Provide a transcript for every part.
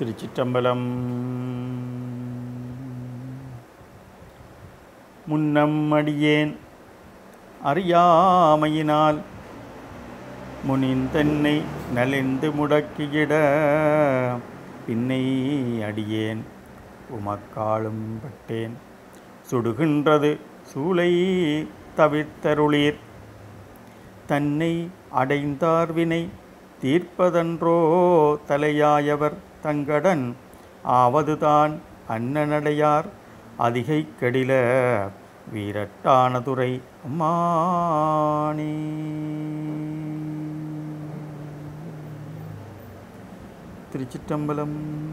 திருச்சிற்றம்பலம் முன்னம் அடியேன் அறியாமையினால் முனிந்தன்னை நலிந்து முடக்கியிட பின்னை அடியேன் உமக்காலும் பட்டேன் சுடுகின்றது சூளை தவிர்த்தருளீர் தன்னை அடைந்தார் வினை தீர்ப்பதன்றோ தலையாயவர் தங்கடன் ஆவதுதான் அன்னநடையார் அதிகை கெடில வீரட்டானதுரை அம்மானே திருச்சிற்றம்பலம்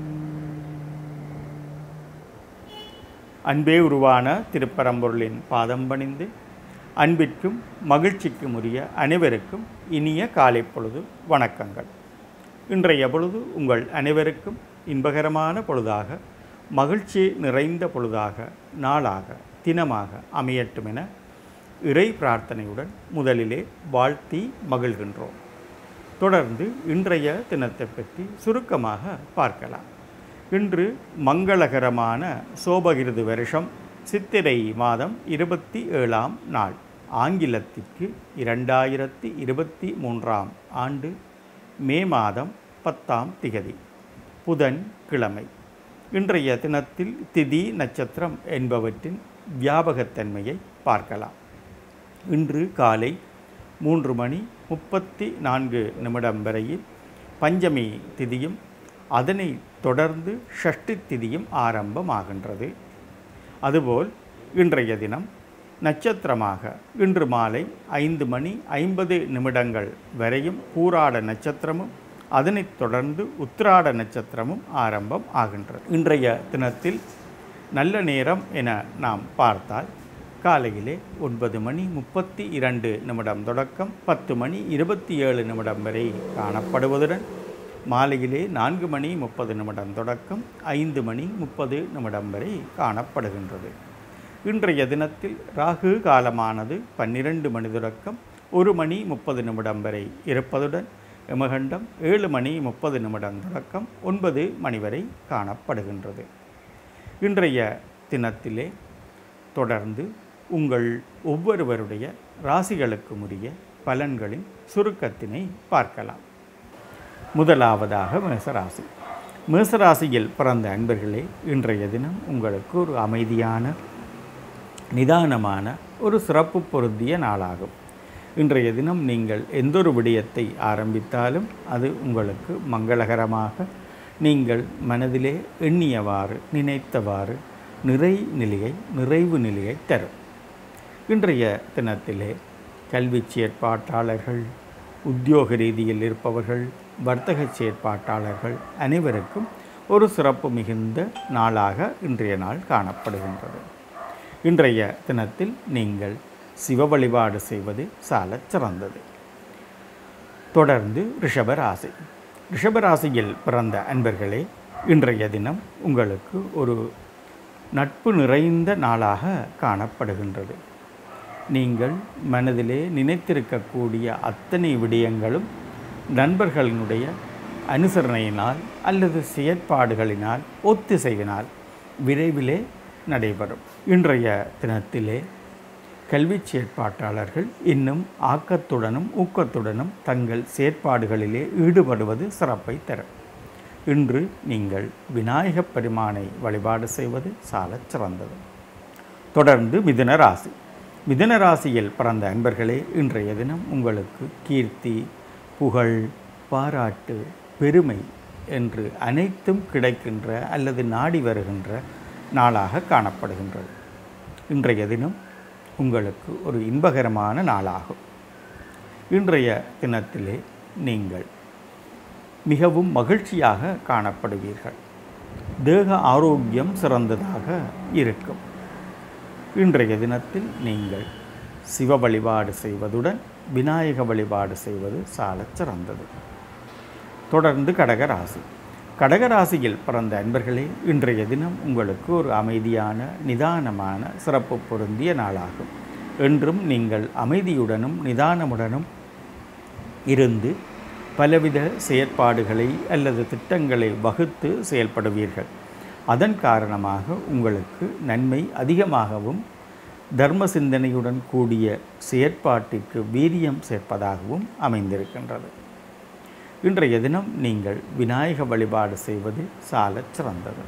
அன்பே உருவான திருப்பரம்பொருளின் பாதம் பணிந்து அன்பிற்கும் மகிழ்ச்சிக்கும் உரிய அனைவருக்கும் இனிய காலை பொழுது வணக்கங்கள் இன்றைய பொழுது உங்கள் அனைவருக்கும் இன்பகரமான பொழுதாக மகிழ்ச்சி நிறைந்த பொழுதாக நாளாக தினமாக அமையட்டும் என இறை பிரார்த்தனையுடன் முதலிலே வாழ்த்தி மகிழ்கின்றோம் தொடர்ந்து இன்றைய தினத்தை பற்றி சுருக்கமாக பார்க்கலாம் இன்று மங்களகரமான சோபகிருது வருஷம் சித்திரை மாதம் இருபத்தி ஏழாம் நாள் ஆங்கிலத்திற்கு இரண்டாயிரத்தி இருபத்தி மூன்றாம் ஆண்டு மே மாதம் பத்தாம் திகதி புதன் கிழமை இன்றைய தினத்தில் திதி நட்சத்திரம் என்பவற்றின் வியாபகத்தன்மையை பார்க்கலாம் இன்று காலை மூன்று மணி முப்பத்தி நான்கு நிமிடம் வரையில் பஞ்சமி திதியும் அதனை தொடர்ந்து ஷஷ்டி திதியும் ஆரம்பமாகின்றது அதுபோல் இன்றைய தினம் நட்சத்திரமாக இன்று மாலை ஐந்து மணி ஐம்பது நிமிடங்கள் வரையும் பூராட நட்சத்திரமும் அதனைத் தொடர்ந்து உத்திராட நட்சத்திரமும் ஆரம்பம் ஆகின்றது இன்றைய தினத்தில் நல்ல நேரம் என நாம் பார்த்தால் காலையிலே ஒன்பது மணி முப்பத்தி இரண்டு நிமிடம் தொடக்கம் பத்து மணி இருபத்தி ஏழு நிமிடம் வரை காணப்படுவதுடன் மாலையிலே நான்கு மணி முப்பது நிமிடம் தொடக்கம் ஐந்து மணி முப்பது நிமிடம் வரை காணப்படுகின்றது இன்றைய தினத்தில் ராகு காலமானது பன்னிரண்டு மணி தொடக்கம் ஒரு மணி முப்பது நிமிடம் வரை இருப்பதுடன் யமகண்டம் ஏழு மணி முப்பது நிமிடம் தொடக்கம் ஒன்பது மணி வரை காணப்படுகின்றது இன்றைய தினத்திலே தொடர்ந்து உங்கள் ஒவ்வொருவருடைய ராசிகளுக்கும் உரிய பலன்களின் சுருக்கத்தினை பார்க்கலாம் முதலாவதாக மேசராசி மேசராசியில் பிறந்த அன்பர்களே இன்றைய தினம் உங்களுக்கு ஒரு அமைதியான நிதானமான ஒரு சிறப்பு பொருந்திய நாளாகும் இன்றைய தினம் நீங்கள் எந்தொரு விடயத்தை ஆரம்பித்தாலும் அது உங்களுக்கு மங்களகரமாக நீங்கள் மனதிலே எண்ணியவாறு நினைத்தவாறு நிறை நிலையை நிறைவு நிலையை தரும் இன்றைய தினத்திலே கல்வி செயற்பாட்டாளர்கள் உத்தியோக ரீதியில் இருப்பவர்கள் வர்த்தக செயற்பாட்டாளர்கள் அனைவருக்கும் ஒரு சிறப்பு மிகுந்த நாளாக இன்றைய நாள் காணப்படுகின்றது இன்றைய தினத்தில் நீங்கள் சிவ வழிபாடு செய்வது சாலச் சிறந்தது தொடர்ந்து ரிஷபராசி ரிஷபராசியில் பிறந்த அன்பர்களே இன்றைய தினம் உங்களுக்கு ஒரு நட்பு நிறைந்த நாளாக காணப்படுகின்றது நீங்கள் மனதிலே நினைத்திருக்கக்கூடிய அத்தனை விடயங்களும் நண்பர்களினுடைய அனுசரணையினால் அல்லது செயற்பாடுகளினால் ஒத்திசைவினால் விரைவிலே நடைபெறும் இன்றைய தினத்திலே கல்வி செயற்பாட்டாளர்கள் இன்னும் ஆக்கத்துடனும் ஊக்கத்துடனும் தங்கள் செயற்பாடுகளிலே ஈடுபடுவது சிறப்பை தரும் இன்று நீங்கள் விநாயகப் பெருமானை வழிபாடு செய்வது சாலச் சிறந்தது தொடர்ந்து மிதுன ராசி மிதுன ராசியில் பிறந்த அன்பர்களே இன்றைய தினம் உங்களுக்கு கீர்த்தி புகழ் பாராட்டு பெருமை என்று அனைத்தும் கிடைக்கின்ற அல்லது நாடி வருகின்ற நாளாக காணப்படுகின்றது இன்றைய தினம் உங்களுக்கு ஒரு இன்பகரமான நாளாகும் இன்றைய தினத்திலே நீங்கள் மிகவும் மகிழ்ச்சியாக காணப்படுவீர்கள் தேக ஆரோக்கியம் சிறந்ததாக இருக்கும் இன்றைய தினத்தில் நீங்கள் சிவ வழிபாடு செய்வதுடன் விநாயக வழிபாடு செய்வது சாலச் சிறந்தது தொடர்ந்து கடகராசி கடகராசியில் பிறந்த அன்பர்களே இன்றைய தினம் உங்களுக்கு ஒரு அமைதியான நிதானமான சிறப்பு பொருந்திய நாளாகும் என்றும் நீங்கள் அமைதியுடனும் நிதானமுடனும் இருந்து பலவித செயற்பாடுகளை அல்லது திட்டங்களை வகுத்து செயல்படுவீர்கள் அதன் காரணமாக உங்களுக்கு நன்மை அதிகமாகவும் தர்ம சிந்தனையுடன் கூடிய செயற்பாட்டிற்கு வீரியம் சேர்ப்பதாகவும் அமைந்திருக்கின்றது இன்றைய தினம் நீங்கள் விநாயக வழிபாடு செய்வது சாலச் சிறந்தது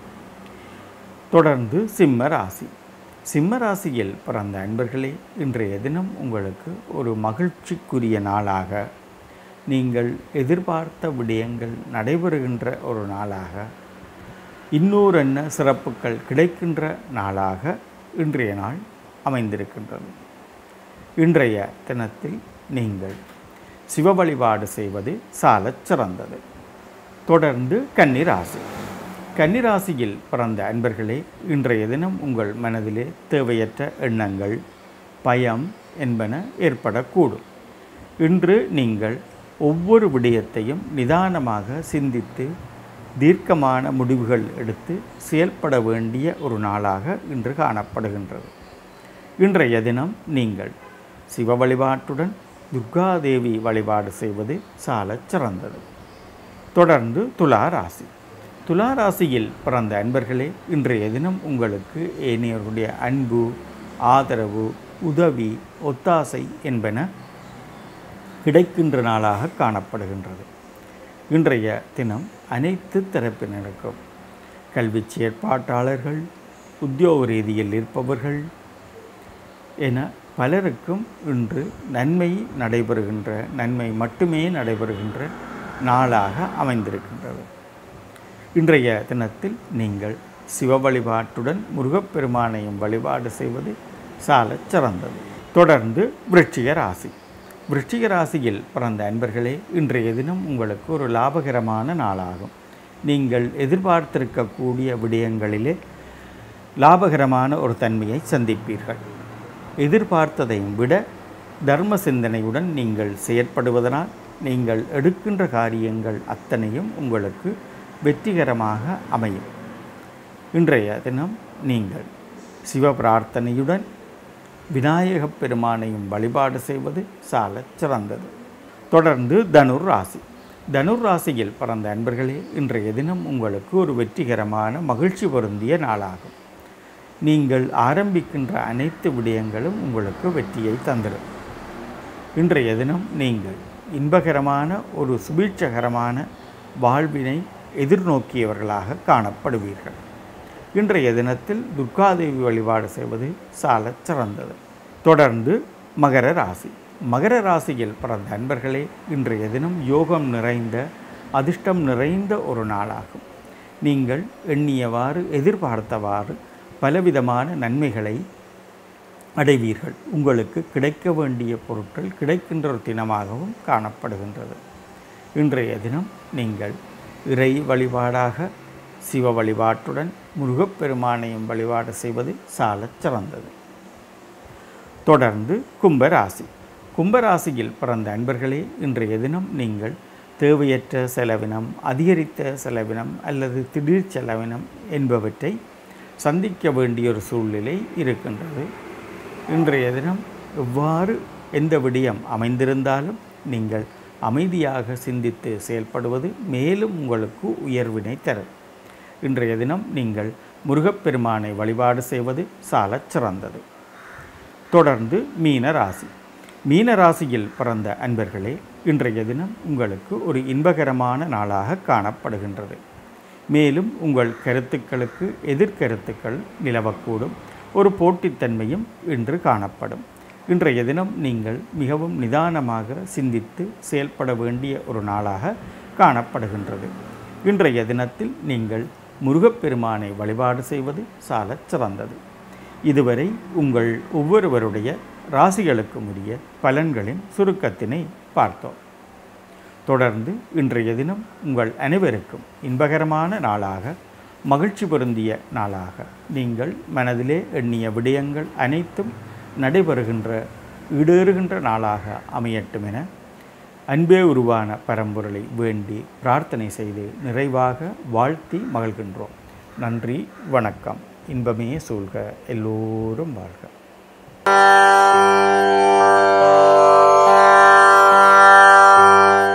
தொடர்ந்து சிம்ம ராசி சிம்ம ராசியில் பிறந்த அன்பர்களே இன்றைய தினம் உங்களுக்கு ஒரு மகிழ்ச்சிக்குரிய நாளாக நீங்கள் எதிர்பார்த்த விடயங்கள் நடைபெறுகின்ற ஒரு நாளாக இன்னொரு என்ன சிறப்புகள் கிடைக்கின்ற நாளாக இன்றைய நாள் அமைந்திருக்கின்றது இன்றைய தினத்தில் நீங்கள் சிவ வழிபாடு செய்வது சாலச் சிறந்தது தொடர்ந்து கன்னிராசி கன்னிராசியில் பிறந்த அன்பர்களே இன்றைய தினம் உங்கள் மனதிலே தேவையற்ற எண்ணங்கள் பயம் என்பன ஏற்படக்கூடும் இன்று நீங்கள் ஒவ்வொரு விடயத்தையும் நிதானமாக சிந்தித்து தீர்க்கமான முடிவுகள் எடுத்து செயல்பட வேண்டிய ஒரு நாளாக இன்று காணப்படுகின்றது இன்றைய தினம் நீங்கள் சிவ வழிபாட்டுடன் துர்காதேவி வழிபாடு செய்வது சாலச் சிறந்தது தொடர்ந்து துலா ராசி துலா ராசியில் பிறந்த அன்பர்களே இன்றைய தினம் உங்களுக்கு ஏனையவருடைய அன்பு ஆதரவு உதவி ஒத்தாசை என்பன கிடைக்கின்ற நாளாக காணப்படுகின்றது இன்றைய தினம் அனைத்து தரப்பினருக்கும் கல்வி செயற்பாட்டாளர்கள் உத்தியோக ரீதியில் இருப்பவர்கள் என பலருக்கும் இன்று நன்மை நடைபெறுகின்ற நன்மை மட்டுமே நடைபெறுகின்ற நாளாக அமைந்திருக்கின்றது இன்றைய தினத்தில் நீங்கள் சிவ வழிபாட்டுடன் முருகப்பெருமானையும் வழிபாடு செய்வது சாலச் சிறந்தது தொடர்ந்து விருட்சிக ராசி விருச்சிக ராசியில் பிறந்த அன்பர்களே இன்றைய தினம் உங்களுக்கு ஒரு லாபகரமான நாளாகும் நீங்கள் எதிர்பார்த்திருக்கக்கூடிய விடயங்களிலே லாபகரமான ஒரு தன்மையை சந்திப்பீர்கள் எதிர்பார்த்ததையும் விட தர்ம சிந்தனையுடன் நீங்கள் செயற்படுவதனால் நீங்கள் எடுக்கின்ற காரியங்கள் அத்தனையும் உங்களுக்கு வெற்றிகரமாக அமையும் இன்றைய தினம் நீங்கள் சிவ பிரார்த்தனையுடன் விநாயகப் பெருமானையும் வழிபாடு செய்வது சாலச் சிறந்தது தொடர்ந்து தனுர் ராசி தனுர் ராசியில் பிறந்த அன்பர்களே இன்றைய தினம் உங்களுக்கு ஒரு வெற்றிகரமான மகிழ்ச்சி பொருந்திய நாளாகும் நீங்கள் ஆரம்பிக்கின்ற அனைத்து விடயங்களும் உங்களுக்கு வெற்றியை தந்திரும் இன்றைய தினம் நீங்கள் இன்பகரமான ஒரு சுபீட்சகரமான வாழ்வினை எதிர்நோக்கியவர்களாக காணப்படுவீர்கள் இன்றைய தினத்தில் துர்காதேவி வழிபாடு செய்வது சாலச் சிறந்தது தொடர்ந்து மகர ராசி மகர ராசியில் பிறந்த அன்பர்களே இன்றைய தினம் யோகம் நிறைந்த அதிர்ஷ்டம் நிறைந்த ஒரு நாளாகும் நீங்கள் எண்ணியவாறு எதிர்பார்த்தவாறு பலவிதமான நன்மைகளை அடைவீர்கள் உங்களுக்கு கிடைக்க வேண்டிய பொருட்கள் கிடைக்கின்ற ஒரு தினமாகவும் காணப்படுகின்றது இன்றைய தினம் நீங்கள் இறை வழிபாடாக சிவ வழிபாட்டுடன் முருகப்பெருமானையும் வழிபாடு செய்வது சாலச் சிறந்தது தொடர்ந்து கும்பராசி கும்பராசியில் பிறந்த அன்பர்களே இன்றைய தினம் நீங்கள் தேவையற்ற செலவினம் அதிகரித்த செலவினம் அல்லது திடீர் செலவினம் என்பவற்றை சந்திக்க வேண்டிய ஒரு சூழ்நிலை இருக்கின்றது இன்றைய தினம் எவ்வாறு எந்த விடயம் அமைந்திருந்தாலும் நீங்கள் அமைதியாக சிந்தித்து செயல்படுவது மேலும் உங்களுக்கு உயர்வினை தரும் இன்றைய தினம் நீங்கள் முருகப்பெருமானை வழிபாடு செய்வது சாலச் சிறந்தது தொடர்ந்து மீன ராசி மீன ராசியில் பிறந்த அன்பர்களே இன்றைய தினம் உங்களுக்கு ஒரு இன்பகரமான நாளாக காணப்படுகின்றது மேலும் உங்கள் கருத்துக்களுக்கு எதிர்கருத்துக்கள் நிலவக்கூடும் ஒரு போட்டித்தன்மையும் இன்று காணப்படும் இன்றைய தினம் நீங்கள் மிகவும் நிதானமாக சிந்தித்து செயல்பட வேண்டிய ஒரு நாளாக காணப்படுகின்றது இன்றைய தினத்தில் நீங்கள் முருகப்பெருமானை வழிபாடு செய்வது சாலச் சிறந்தது இதுவரை உங்கள் ஒவ்வொருவருடைய ராசிகளுக்கும் உரிய பலன்களின் சுருக்கத்தினை பார்த்தோம் தொடர்ந்து இன்றைய தினம் உங்கள் அனைவருக்கும் இன்பகரமான நாளாக மகிழ்ச்சி பொருந்திய நாளாக நீங்கள் மனதிலே எண்ணிய விடயங்கள் அனைத்தும் நடைபெறுகின்ற ஈடேறுகின்ற நாளாக அமையட்டும் என அன்பே உருவான பரம்பொருளை வேண்டி பிரார்த்தனை செய்து நிறைவாக வாழ்த்தி மகிழ்கின்றோம் நன்றி வணக்கம் இன்பமே சூழ்க எல்லோரும் வாழ்க